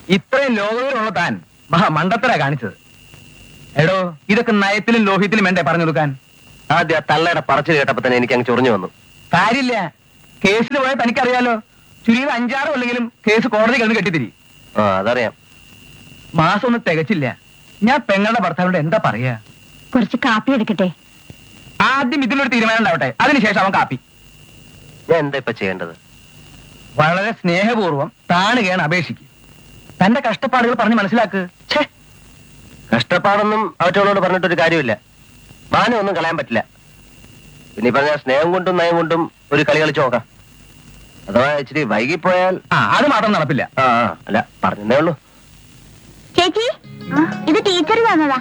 ഇത്രയും ലോകവിവരമുള്ള താൻ മഹാ മണ്ടത്തര കാണിച്ചത് എടോ ഇതൊക്കെ നയത്തിലും ലോഹ്യത്തിലും വേണ്ടേ പറഞ്ഞു കൊടുക്കാൻ ആദ്യം ആ തള്ളയുടെ പറച്ചിൽ കേട്ടപ്പോ തന്നെ എനിക്ക് അങ്ങ് ചൊറിഞ്ഞു വന്നു കാര്യമില്ല കേസിൽ പോയാൽ തനിക്കറിയാലോ ചുരുങ്ങിയത് അഞ്ചാറ് കൊല്ലെങ്കിലും കേസ് കോടതി കിടന്ന് കെട്ടിത്തിരി ആ അതറിയാം മാസം ഒന്നും തികച്ചില്ല ഞാൻ പെങ്ങളുടെ ഭർത്താവിനോട് എന്താ പറയാ കുറച്ച് കാപ്പി എടുക്കട്ടെ ആദ്യം ഇതിലൊരു തീരുമാനം ഉണ്ടാവട്ടെ അതിനുശേഷം അവൻ കാപ്പി ഞാൻ എന്താ ഇപ്പൊ ചെയ്യേണ്ടത് വളരെ സ്നേഹപൂർവ്വം താണുകയാണ് അപേക്ഷിക്കുക തന്റെ കഷ്ടപ്പാടുകൾ പറഞ്ഞ് മനസ്സിലാക്ക് ഛേ കഷ്ടപ്പാടൊന്നും അവറ്റോളോട് പറഞ്ഞിട്ടൊരു കാര്യമില്ല മാനം ഒന്നും കളയാൻ പറ്റില്ല പിന്നെ ഈ പറഞ്ഞ സ്നേഹം കൊണ്ടും നയം കൊണ്ടും ഒരു കളി കളിച്ചു നോക്കാം അഥവാ ഇച്ചിരി വൈകിപ്പോയാൽ ആ അത് മാത്രം നടപ്പില്ല ആ ആ, അല്ല പറഞ്ഞതേ ഉള്ളൂ ചേച്ചി ഇത് ടീച്ചർ തന്നതാ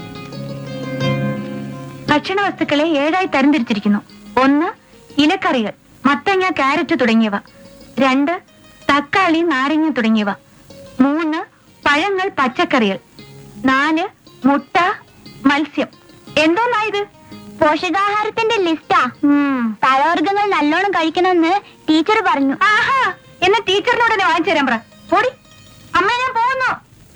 ഭക്ഷണ വസ്തുക്കളെ ഏഴായി തരംതിരിച്ചിരിക്കുന്നു ഒന്ന് ഇലക്കറികൾ മത്തങ്ങ കാരറ്റ് തുടങ്ങിയവ രണ്ട് തക്കാളി നാരങ്ങ തുടങ്ങിയവ മൂന്ന് പഴങ്ങൾ പച്ചക്കറികൾ നാല് മുട്ട മത്സ്യം എന്തോന്നാ ഇത് പോഷകാഹാരത്തിന്റെ ലിസ്റ്റാ പഴവർഗ്ഗങ്ങൾ നല്ലോണം കഴിക്കണമെന്ന് ടീച്ചർ പറഞ്ഞു ആഹാ എന്നാ ടീച്ചറിനോട് തന്നെ വാങ്ങിച്ചു തരാൻ പറ ഓടി അമ്മ ഞാൻ പോകുന്നു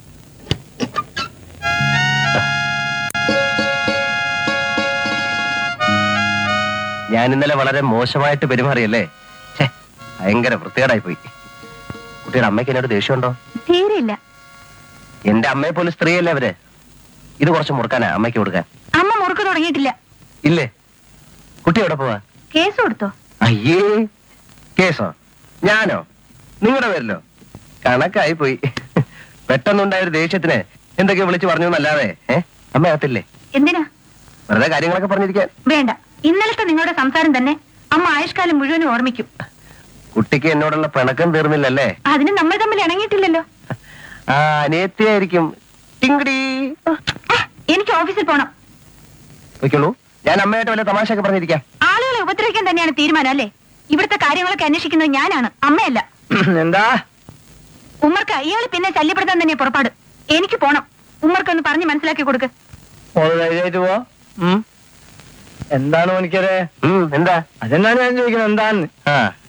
ഞാൻ ഇന്നലെ വളരെ മോശമായിട്ട് പെരുമാറിയല്ലേ ഛേ ഭയങ്കര വൃത്തികേടായി പോയി കുട്ടിയുടെ അമ്മയ്ക്ക് എന്നോട് ദേഷ്യമുണ്ടോ തീരില്ല എന്റെ അമ്മയെ പോലും സ്ത്രീയല്ലേ അവര് ഇത് കുറച്ച് മുറുക്കാനാ അമ്മയ്ക്ക് കൊടുക്കാൻ അമ്മ മുറുക്ക് തുടങ്ങിയിട്ടില്ല ഇല്ലേ കുട്ടി എവിടെ പോവാ കേസ് കൊടുത്തോ അയ്യേ കേസോ ഞാനോ നിങ്ങളുടെ പേരിലോ കണക്കായി പോയി പെട്ടെന്നുണ്ടായ ഒരു ദേഷ്യത്തിന് എന്തൊക്കെയോ വിളിച്ചു പറഞ്ഞു എന്നല്ലാതെ ഏ അമ്മ അകത്തില്ലേ എന്തിനാ വെറുതെ കാര്യങ്ങളൊക്കെ പറഞ്ഞിരിക്കാൻ വേണ്ട ഇന്നലത്തെ നിങ്ങളുടെ സംസാരം തന്നെ അമ്മ ആയുഷ്കാലം മുഴുവനും ഓർമ്മിക്കും കുട്ടിക്ക് എന്നോടുള്ള പിണക്കം തീർന്നില്ലല്ലേ അതിന് നമ്മൾ തമ്മിൽ ഇണങ്ങിയിട്ടില്ലല്ലോ ആ അനിയത്തിയായിരിക്കും ടിങ്കിടി ആ, എനിക്ക് ഓഫീസിൽ പോണം വെക്കുള്ളൂ ഞാൻ അമ്മയായിട്ട് വല്ല തമാശയൊക്കെ പറഞ്ഞിരിക്കാം ആളുകളെ ഉപദ്രവിക്കാൻ തന്നെയാണ് തീരുമാനം അല്ലേ ഇവിടുത്തെ കാര്യങ്ങളൊക്കെ അന്വേഷിക്കുന്നത് ഞാനാണ് അമ്മയല്ല എന്താ ഉമ്മർക്ക് ഇയാൾ പിന്നെ ശല്യപ്പെടുത്താൻ തന്നെ പുറപ്പാട് എനിക്ക് പോണം ഉമ്മർക്കൊന്ന് പറഞ്ഞ് മനസ്സിലാക്കി കൊടുക്ക് മോള് ധൈര്യമായിട്ട് പോ ഉം. എന്താണ് എനിക്കത് ഉം, എന്താ അതെന്നാണ് ഞാൻ ചോദിക്കുന്നത് എന്താന്ന് ആ